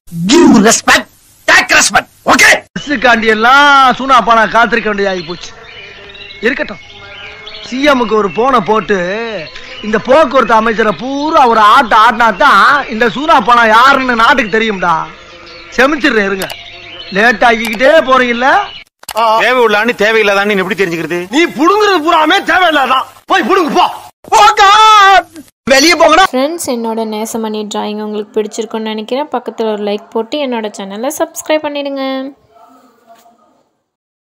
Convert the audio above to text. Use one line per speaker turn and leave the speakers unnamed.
give respect take respect okay
பஸ்ஸுக்காண்டி எல்லாம் சூனா பானா காத்திருக்க வேண்டியதாகி போச்சு இருக்கட்டும் சிஎம்முக்கு ஒரு போனை போட்டு இந்த போக்குவரத்து அமைச்சரை பூரா ஒரு ஆட்ட ஆடினா தான் இந்த சூனா பானா யாருன்னு நாட்டுக்கு தெரியும்டா செமிச்சிடுறேன் இருங்க லேட் ஆக்கிக்கிட்டே போறீங்கல்ல
தேவை உள்ளான்னு தேவையில்லாதான்னு எப்படி தெரிஞ்சுக்கிறது
நீ புடுங்குறது பூராமே தேவையில்லாதான் போய் புடுங்கு போ வெளியே போங்கடா
ஃப்ரெண்ட்ஸ் என்னோட நேசமணி டிராயிங் உங்களுக்கு பிடிச்சிருக்குன்னு நினைக்கிறேன் பக்கத்தில் ஒரு லைக் போட்டு என்னோட சேனலை சப்ஸ்கிரைப் பண்ணிடுங்க